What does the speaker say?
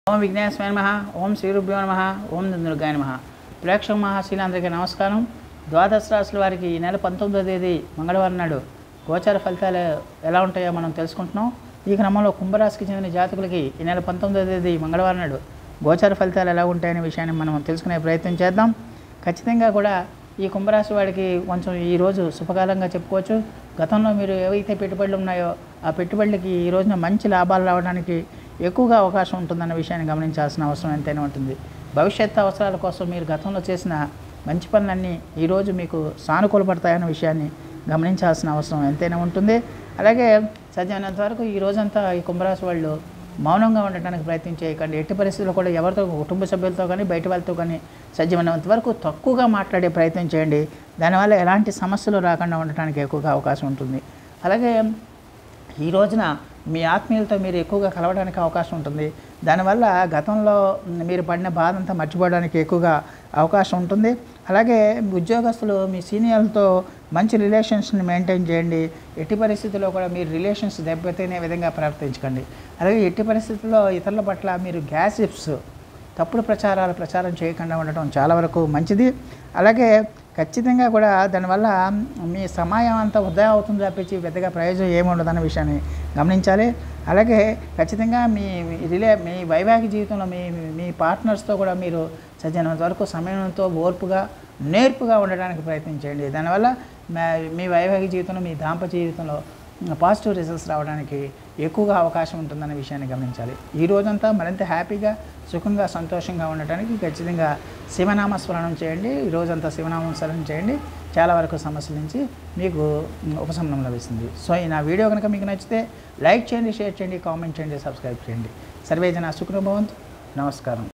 ఓం విఘ్నేశ్వర నమ ఓం శ్రీరుభ్యో నమ ఓం దుర్గాయ నమ ప్రేక్షక మహాశీలందరికీ నమస్కారం ద్వాదశ రాశుల వారికి ఈ నెల పంతొమ్మిదో తేదీ మంగళవారం నాడు గోచార ఫలితాలు ఎలా ఉంటాయో మనం తెలుసుకుంటున్నాం ఈ క్రమంలో కుంభరాశికి చెందిన జాతకులకి ఈ నెల పంతొమ్మిదో తేదీ మంగళవారం నాడు గోచార ఫలితాలు ఎలా ఉంటాయనే విషయాన్ని మనం తెలుసుకునే ప్రయత్నం చేద్దాం ఖచ్చితంగా కూడా ఈ కుంభరాశి వాడికి కొంచెం ఈ రోజు శుభకాలంగా చెప్పుకోవచ్చు గతంలో మీరు ఏవైతే పెట్టుబడులు ఉన్నాయో ఆ పెట్టుబడులకి ఈ రోజున మంచి లాభాలు రావడానికి ఎక్కువగా అవకాశం ఉంటుందన్న విషయాన్ని గమనించాల్సిన అవసరం ఎంతైనా ఉంటుంది భవిష్యత్తు అవసరాల కోసం మీరు గతంలో చేసిన మంచి పనులన్నీ ఈరోజు మీకు సానుకూలపడతాయన్న విషయాన్ని గమనించాల్సిన అవసరం ఎంతైనా ఉంటుంది అలాగే సాధ్యమైనంత వరకు ఈ రోజంతా ఈ కుంభరాశి వాళ్ళు మౌనంగా ఉండటానికి ప్రయత్నం చేయకండి ఎట్టి పరిస్థితుల్లో కూడా ఎవరితో కుటుంబ సభ్యులతో కానీ బయట వాళ్ళతో కానీ సాధ్యమైనంత వరకు తక్కువగా మాట్లాడే ప్రయత్నం చేయండి దానివల్ల ఎలాంటి సమస్యలు రాకుండా ఉండటానికి ఎక్కువగా అవకాశం ఉంటుంది అలాగే ఈ రోజున మీ ఆత్మీయులతో మీరు ఎక్కువగా కలవడానికి అవకాశం ఉంటుంది దానివల్ల గతంలో మీరు పడిన బాధ అంతా మర్చిపోవడానికి ఎక్కువగా అవకాశం ఉంటుంది అలాగే ఉద్యోగస్తులు మీ సీనియర్లతో మంచి రిలేషన్స్ని మెయింటైన్ చేయండి ఎట్టి పరిస్థితుల్లో కూడా మీరు రిలేషన్స్ దెబ్బతినే విధంగా ప్రవర్తించకండి అలాగే ఎట్టి పరిస్థితుల్లో ఇతరుల పట్ల మీరు గ్యాసిప్స్ తప్పుడు ప్రచారాలు ప్రచారం చేయకుండా ఉండటం చాలా వరకు మంచిది అలాగే ఖచ్చితంగా కూడా దానివల్ల మీ సమయం అంతా వృధా అవుతుంది తప్పించి పెద్దగా ప్రయోజనం ఏముండదన్న విషయాన్ని గమనించాలి అలాగే ఖచ్చితంగా మీ మీ రిలే మీ వైవాహిక జీవితంలో మీ మీ పార్ట్నర్స్తో కూడా మీరు సజ్జనంత వరకు సమయంతో ఓర్పుగా నేర్పుగా ఉండడానికి ప్రయత్నించండి దానివల్ల మా- మీ వైవాహిక జీవితంలో మీ దాంపత్య జీవితంలో పాజిటివ్ రిజల్ట్స్ రావడానికి ఎక్కువగా అవకాశం ఉంటుందనే విషయాన్ని గమనించాలి ఈ రోజంతా మరింత హ్యాపీగా సుఖంగా సంతోషంగా ఉండటానికి ఖచ్చితంగా శివనామ స్మరణం చేయండి ఈ రోజంతా శివనామం స్మరణం చేయండి చాలా వరకు సమస్యల నుంచి మీకు మ్, ఉపశమనం లభిస్తుంది సో ఈ నా వీడియో కనుక మీకు నచ్చితే లైక్ చేయండి షేర్ చేయండి కామెంట్ చేయండి సబ్స్క్రైబ్ చేయండి సర్వేజన సుఖనుభవంతు నమస్కారం